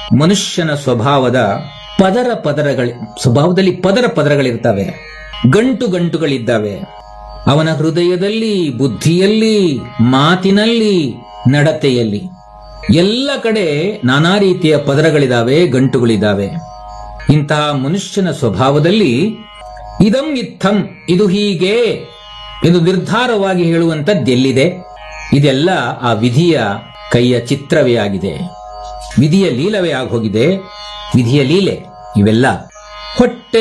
ಮನುಷ್ಯನ ಸ್ವಭಾವದ ಪದರ ಪದರಗಳ ಸ್ವಭಾವದಲ್ಲಿ ಪದರ ಪದರಗಳಿರ್ತವೆ ಗಂಟು ಗಂಟುಗಳಿದ್ದಾವೆ ಅವನ ಹೃದಯದಲ್ಲಿ ಬುದ್ಧಿಯಲ್ಲಿ ಮಾತಿನಲ್ಲಿ ನಡತೆಯಲ್ಲಿ ಎಲ್ಲ ಕಡೆ ನಾನಾ ರೀತಿಯ ಪದರಗಳಿದಾವೆ ಗಂಟುಗಳಿದಾವೆ ಇಂತಹ ಮನುಷ್ಯನ ಸ್ವಭಾವದಲ್ಲಿ ಇದಂ ಇತ್ತಂ ಇದು ಹೀಗೆ ಎಂದು ನಿರ್ಧಾರವಾಗಿ ಹೇಳುವಂಥದ್ದೆಲ್ಲಿದೆ ಇದೆಲ್ಲ ಆ ವಿಧಿಯ ಕೈಯ ಚಿತ್ರವೇ ಆಗಿದೆ ವಿಧಿಯ ಲೀಲವೇ ಆಗೋಗಿದೆ ವಿಧಿಯ ಲೀಲೆ ಇವೆಲ್ಲ ಹೊಟ್ಟೆ